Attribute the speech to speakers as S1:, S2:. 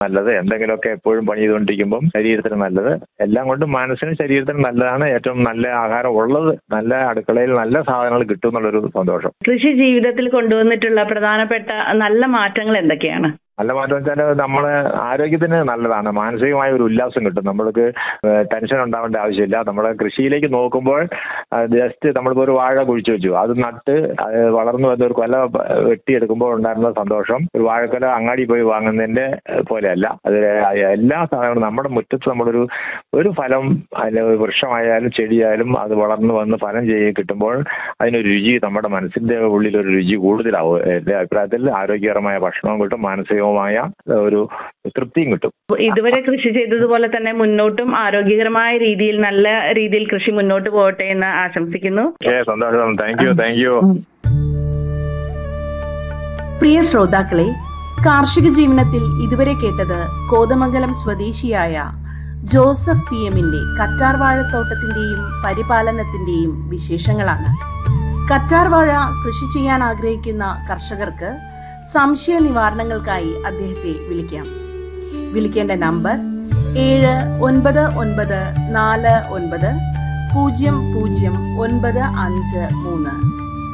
S1: നല്ലത് എന്തെങ്കിലുമൊക്കെ എപ്പോഴും പണി ചെയ്തുകൊണ്ടിരിക്കുമ്പം ശരീരത്തിന് നല്ലത് എല്ലാം കൊണ്ടും മനസ്സിനും ശരീരത്തിനും നല്ലതാണ് ഏറ്റവും നല്ല ആഹാരം ഉള്ളത് നല്ല അടുക്കളയിൽ നല്ല സാധനങ്ങൾ കിട്ടും എന്നുള്ളൊരു സന്തോഷം
S2: കൃഷി ജീവിതത്തിൽ കൊണ്ടുവന്നിട്ടുള്ള പ്രധാനപ്പെട്ട നല്ല മാറ്റങ്ങൾ എന്തൊക്കെയാണ്
S1: നല്ല മാറ്റം വെച്ചാൽ നമ്മളെ ആരോഗ്യത്തിന് നല്ലതാണ് മാനസികമായ ഒരു ഉല്ലാസം കിട്ടും നമ്മൾക്ക് ടെൻഷൻ ഉണ്ടാവേണ്ട ആവശ്യമില്ല നമ്മുടെ കൃഷിയിലേക്ക് നോക്കുമ്പോൾ ജസ്റ്റ് നമ്മളിപ്പോൾ ഒരു വാഴ കുഴിച്ചു വെച്ചു അത് നട്ട് അത് വളർന്നു വന്ന ഒരു കൊല വെട്ടിയെടുക്കുമ്പോൾ ഉണ്ടായിരുന്ന സന്തോഷം ഒരു വാഴക്കൊല അങ്ങാടി പോയി വാങ്ങുന്നതിന്റെ പോലെയല്ല അത് എല്ലാ സാധനങ്ങളും നമ്മുടെ മുറ്റത്ത് നമ്മളൊരു ഒരു ഫലം അതിന് ഒരു വൃക്ഷമായാലും ചെടിയായാലും അത് വളർന്നു വന്ന് ഫലം ചെയ്ത് കിട്ടുമ്പോൾ അതിനൊരു രുചി നമ്മുടെ മനസ്സിന്റെ ഉള്ളിൽ ഒരു രുചി കൂടുതലാവും എന്റെ അഭിപ്രായത്തിൽ ആരോഗ്യകരമായ ഭക്ഷണവും കിട്ടും മാനസികവുമായ ഒരു തൃപ്തിയും കിട്ടും
S2: ഇതുവരെ കൃഷി ചെയ്തതുപോലെ തന്നെ മുന്നോട്ടും ആരോഗ്യകരമായ രീതിയിൽ നല്ല രീതിയിൽ കൃഷി മുന്നോട്ട് പോകട്ടെ എന്ന് ആശംസിക്കുന്നു
S1: ഓക്കെ സന്തോഷം താങ്ക് യു താങ്ക് യു
S3: പ്രിയ ശ്രോതാക്കളെ കാർഷിക ജീവനത്തിൽ ഇതുവരെ കേട്ടത് കോതമംഗലം സ്വദേശിയായ ജോസഫ് പി എമ്മിന്റെ കറ്റാർ വാഴത്തോട്ടത്തിന്റെയും പരിപാലനത്തിന്റെയും വിശേഷങ്ങളാണ് കറ്റാർ വാഴ കൃഷി ചെയ്യാൻ ആഗ്രഹിക്കുന്ന കർഷകർക്ക് സംശയ നിവാരണങ്ങൾക്കായി അദ്ദേഹത്തെ വിളിക്കാം വിളിക്കേണ്ട നമ്പർ ഏഴ് ഒൻപത് ഒൻപത് നാല് ഒൻപത് പൂജ്യം പൂജ്യം ഒൻപത് അഞ്ച് മൂന്ന്